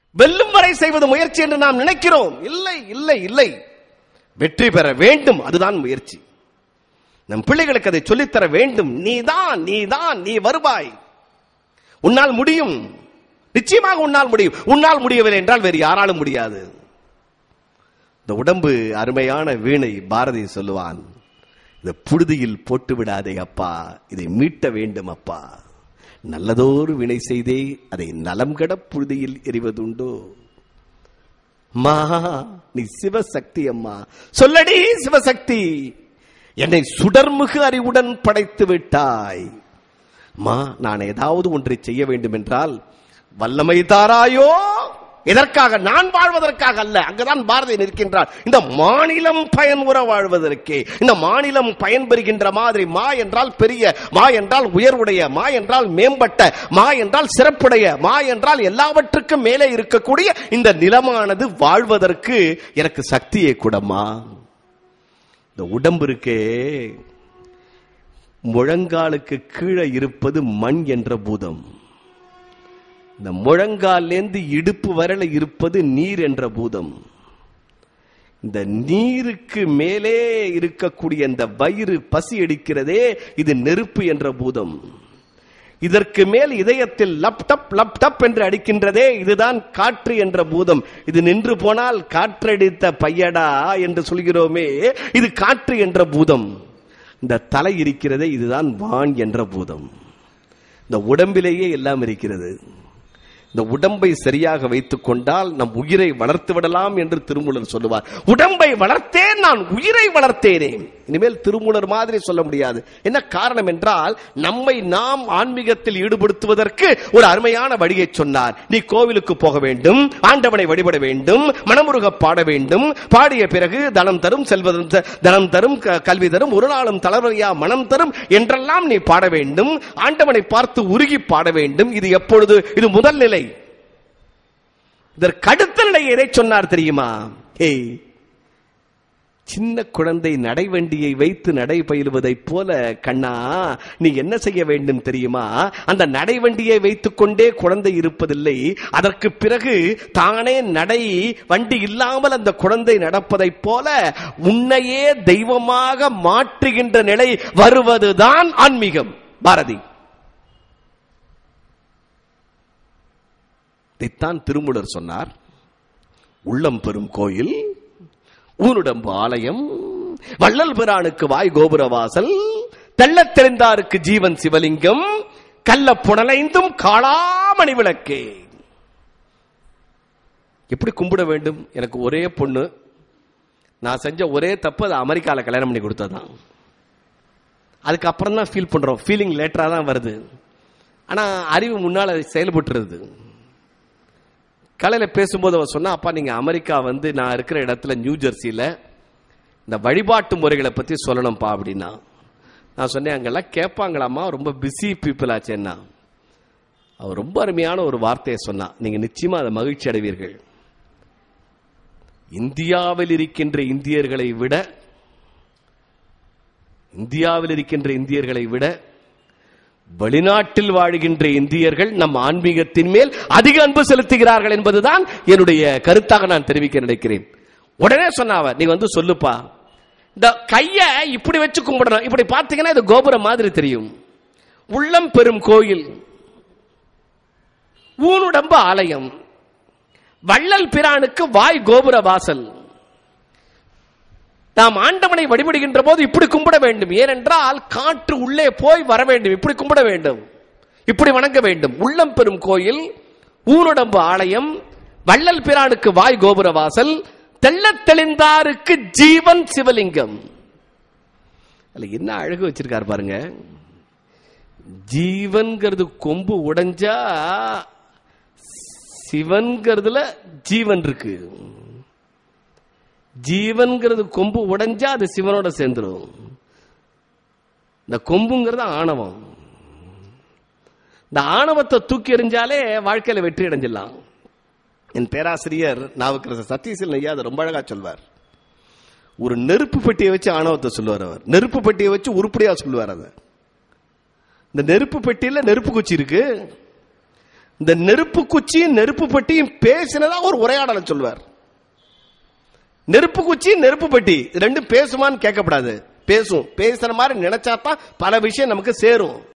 வெல்லும் வரை செய்வது முயற்சி என்று நாம் நினைக்கிறோம் இல்லை இல்லை இல்லை வெற்றி பெற வேண்டும் அதுதான் முயற்சி நம் பிள்ளைகளுக்கு அதை சொல்லித்தர வேண்டும் நீதான் நீதான் நீ வருவாய் உன்னால் முடியும் நிச்சயமாக உன்னால் முடியும் உன்னால் முடியவில்லை என்றால் வேறு யாராலும் முடியாது இந்த உடம்பு அருமையான வீணை பாரதி சொல்லுவான் இந்த புழுதியில் போட்டு விடாதே அப்பா இதை மீட்ட வேண்டும் அப்பா நல்லதோரு வினை செய்தே அதை நலம் கட புழுதியில் எறிவதுண்டோ மா நீ சிவசக்தி அம்மா சொல்லடி சிவசக்தி என்னை சுடர்முகு அறிவுடன் படைத்து விட்டாய் மா நான் ஏதாவது ஒன்றை செய்ய வேண்டும் என்றால் வல்லமை தாராயோ எதற்காக நான் வாழ்வதற்காக அல்ல அங்கதான் பாரதி நிற்கின்றார் இந்த மாநிலம் பயனுற வாழ்வதற்கே இந்த மாநிலம் பயன்பெறுகின்ற மாதிரி மா என்றால் பெரிய மா என்றால் உயர்வுடைய மா என்றால் மேம்பட்ட மா என்றால் சிறப்புடைய மா என்றால் எல்லாவற்றுக்கும் மேலே இருக்கக்கூடிய இந்த நிலமானது வாழ்வதற்கு எனக்கு சக்தியை கூடமா இந்த உடம்பு இருக்கே முழங்காலுக்கு கீழே இருப்பது மண் என்ற பூதம் இந்த முழங்காலேந்து இடுப்பு வரல இருப்பது நீர் என்ற பூதம் இந்த நீருக்கு மேலே இருக்கக்கூடிய இந்த வயிறு பசி எடுக்கிறதே இது நெருப்பு என்ற பூதம் இதற்கு மேல் இதயத்தில் லப்டப் லப்டப் என்று அடிக்கின்றதே இதுதான் காற்று என்ற பூதம் இது நின்று போனால் காற்றடித்த பையடா என்று சொல்கிறோமே இது காற்று என்ற பூதம் இந்த தலை இருக்கிறதே இதுதான் வான் என்ற பூதம் இந்த உடம்பிலேயே எல்லாம் இருக்கிறது இந்த உடம்பை சரியாக வைத்துக் கொண்டால் நம் உயிரை வளர்த்து விடலாம் என்று திருமூலர் சொல்லுவார் உடம்பை வளர்த்தேன் நான் உயிரை வளர்த்தேனே இனிமேல் திருமூலர் மாதிரி சொல்ல முடியாது என்ன காரணம் என்றால் நம்மை நாம் ஆன்மீகத்தில் ஈடுபடுத்துவதற்கு ஒரு அருமையான வழியை சொன்னார் நீ கோவிலுக்கு போக வேண்டும் ஆண்டவனை வழிபட வேண்டும் மனமுருக பாட வேண்டும் பாடிய பிறகு தனம் தரும் செல்வதம் த- தனம் தரும் க- கல்வி தரும் ஒரு நாளும் தளர்வையா மனம் தரும் என்றெல்லாம் நீ பாட வேண்டும் ஆண்டவனை பார்த்து உருகி பாட வேண்டும் இது எப்பொழுது இது முதல் நிலை இதற்கு அடுத்த நிலை எதை சொன்னார் தெரியுமா ஏய் சின்ன குழந்தை நடைவண்டியை வைத்து நடை பயிலுவதைப் போல கண்ணா நீ என்ன செய்ய வேண்டும் தெரியுமா அந்த நடைவண்டியை வைத்துக் கொண்டே குழந்தை இருப்பதில்லை அதற்கு பிறகு தானே நடை வண்டி இல்லாமல் அந்த குழந்தை நடப்பதைப் போல உன்னையே தெய்வமாக மாற்றுகின்ற நிலை வருவதுதான் ஆன்மீகம் பாரதி இதைத்தான் திருமூலர் சொன்னார் உள்ளம் பெறும் கோயில் ஊனுடம்பு ஆலயம் வள்ளல் பிரானுக்கு வாய் கோபுர வாசல் தெள்ளத் தெரிந்தாருக்கு ஜீவன் சிவலிங்கம் கள்ள புனலைந்தும் காளாமணி விளக்கே எப்படி கும்பிட வேண்டும் எனக்கு ஒரே பொண்ணு நான் செஞ்ச ஒரே தப்பு அது அமெரிக்கால கல்யாணம் பண்ணி கொடுத்ததான் அதுக்கப்புறம் தான் ஃபீல் பண்றோம் ஃபீலிங் லேட்டரா தான் வருது ஆனா அறிவு முன்னால செயல்பட்டுருது காலையில பேசும்போது அவ சொன்னா அப்பா நீங்க அமெரிக்கா வந்து நான் இருக்கிற இடத்துல நியூ ஜெர்சியில இந்த வழிபாட்டு முறைகளை பத்தி சொல்லணும்ப்பா அப்படின்னா நான் சொன்னேன் அங்கெல்லாம் கேட்பாங்களாமா ரொம்ப பிஸி பீப்புள் ஆச்சேன்னா அவர் ரொம்ப அருமையான ஒரு வார்த்தையை சொன்னா நீங்க நிச்சயமா அதை மகிழ்ச்சி அடைவீர்கள் இந்தியாவில் இருக்கின்ற இந்தியர்களை விட இந்தியாவில் இருக்கின்ற இந்தியர்களை விட வெளிநாட்டில் வாழ்கின்ற இந்தியர்கள் நம் ஆன்மீகத்தின் மேல் அதிக அன்பு செலுத்துகிறார்கள் என்பதுதான் என்னுடைய கருத்தாக நான் தெரிவிக்க நினைக்கிறேன் உடனே சொன்னாவ நீ வந்து சொல்லுப்பா இந்த கைய இப்படி வச்சு கும்பிடணும் இப்படி பார்த்தீங்கன்னா இது கோபுரம் மாதிரி தெரியும் உள்ளம் பெரும் கோயில் ஊனுடம்பு ஆலயம் வள்ளல் பிரானுக்கு வாய் கோபுர வாசல் நாம் ஆண்டவனை வழிபடுகின்ற போது இப்படி கும்பிட வேண்டும் ஏனென்றால் காற்று உள்ளே போய் வர வேண்டும் இப்படி கும்பிட வேண்டும் இப்படி வணங்க வேண்டும் உள்ளம் பெறும் கோயில் ஊனுடம்பு ஆலயம் வள்ளல் பிரானுக்கு வாய் கோபுர வாசல் தெள்ளத் தெளிந்தாருக்கு ஜீவன் சிவலிங்கம் அதுல என்ன அழகு வச்சிருக்காரு பாருங்க ஜீவன்கிறது கொம்பு உடைஞ்சா சிவன்கிறதுல ஜீவன் இருக்கு ஜீவன்கிறது கொம்பு உடைஞ்சா அது சிவனோட சேர்ந்துடும் இந்த கொம்புங்கிறது ஆணவம் இந்த ஆணவத்தை தூக்கி எறிஞ்சாலே வாழ்க்கையில வெற்றி அடைஞ்சிடலாம் என் பேராசிரியர் நாவுக்கரசர் சத்தீசன் ஐயா அதை ரொம்ப அழகா சொல்வார் ஒரு நெருப்பு பெட்டியை வச்சு ஆணவத்தை சொல்லுவார் அவர் நெருப்பு பெட்டியை வச்சு உருப்படியா சொல்லுவார் அதை இந்த நெருப்பு பெட்டியில நெருப்பு குச்சி இருக்கு இந்த நெருப்பு குச்சியும் நெருப்பு பெட்டியும் பேசினதா ஒரு உரையாடலை சொல்வார் நெருப்பு குச்சி நெருப்பு பெட்டி இது ரெண்டும் பேசுமான்னு கேட்கப்படாது பேசும் பேசுற மாதிரி நினைச்சாதான் பல விஷயம் நமக்கு சேரும்